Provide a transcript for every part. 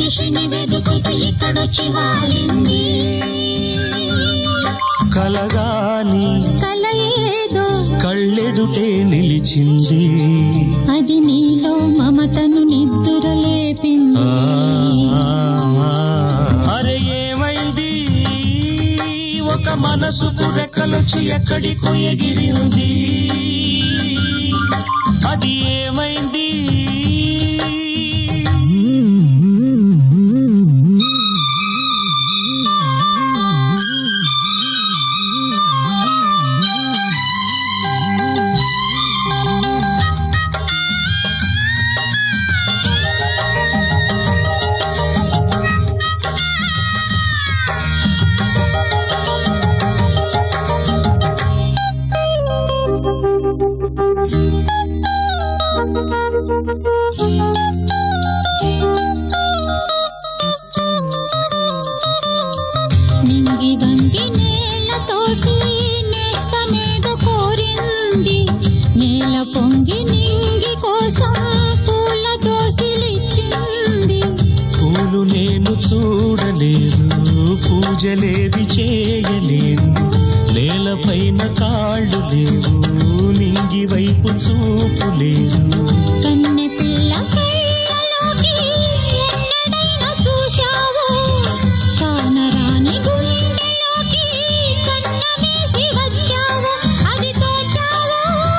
మనిషిని వెతుకుతూ ఇక్కడొచ్చి వాలింది కలగాని కల ఏదో కళ్ళెదుటే నిలిచింది అది నీలో మమతను నిద్దుర లేపింది ఆ, అరే ఏమైంది ఒక మనసుకు రెక్కలొచ్చి ఎక్కడికో ఎగిరింది అది ఏమైంది నింగి వంగి నేలతోటి నేస్తమేదో కోరింది నేల పొంగి నింగి కోసం పూల దోసిలిచ్చింది పూలు నేను చూడలేదు పూజలేవి చేయలేదు నేలపైన కాళ్ళు లేవు నింగి వైపు చూపు లేదు కన్నె పిల్ల కళ్ళలోకి ఎన్నడైనా చూశావు కానరాని గుండెలోకి కన్నమేసి వచ్చావు అది తోచావు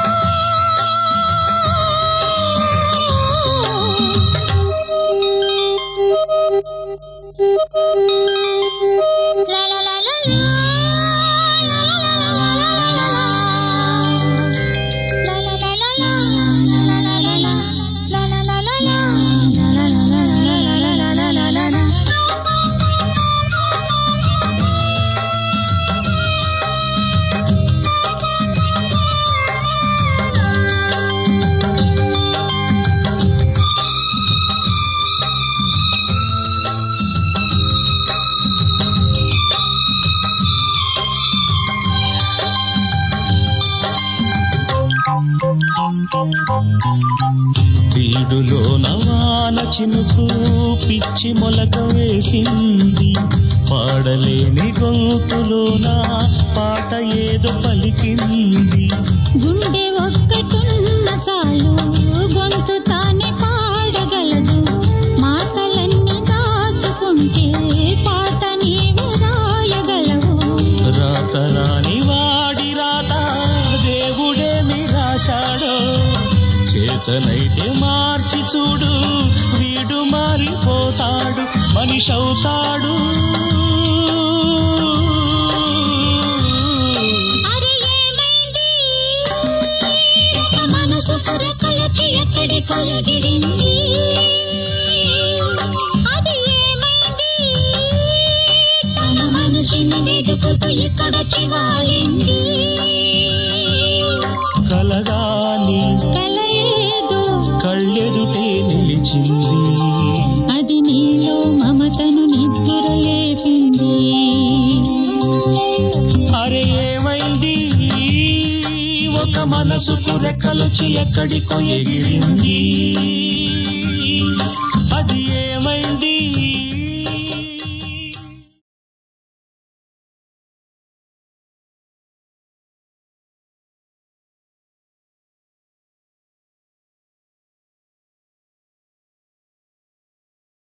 లా లా లా లా లా, లా లా లా లా లా లా లా. తీడులో నవాన చినుకు పిచ్చి మొలక వేసింది పాడలేని గొంతులోన పాట ఏదో పలికింది గుండె ఒక్కటున్న చాలు గొంతు తానే పాడగలదు మాటలన్నీ దాచుకుంటే పాట నీవు రాయగలవు రాత రాని వాడి రాత దేవుడేమి రాశాడో చేతనైతే మార్చి చూడు వీడు మారిపోతాడు మనిషి అవుతాడు అరే ఏమైంది ఒక మనసు పురకలకి ఎక్కడికో ఎగిరింది అది ఏమైంది తన మనిషిని వెతుకుతూ ఇక్కడొచ్చి వాలింది కలగాని కల ఏదో కళ్ళెదుటే నిలిచింది అది నీలో మమతను నిద్ర లేపింది అరే ఏమైంది ఒక మనసుకు రెక్కలొచ్చి ఎక్కడికో ఎగిరింది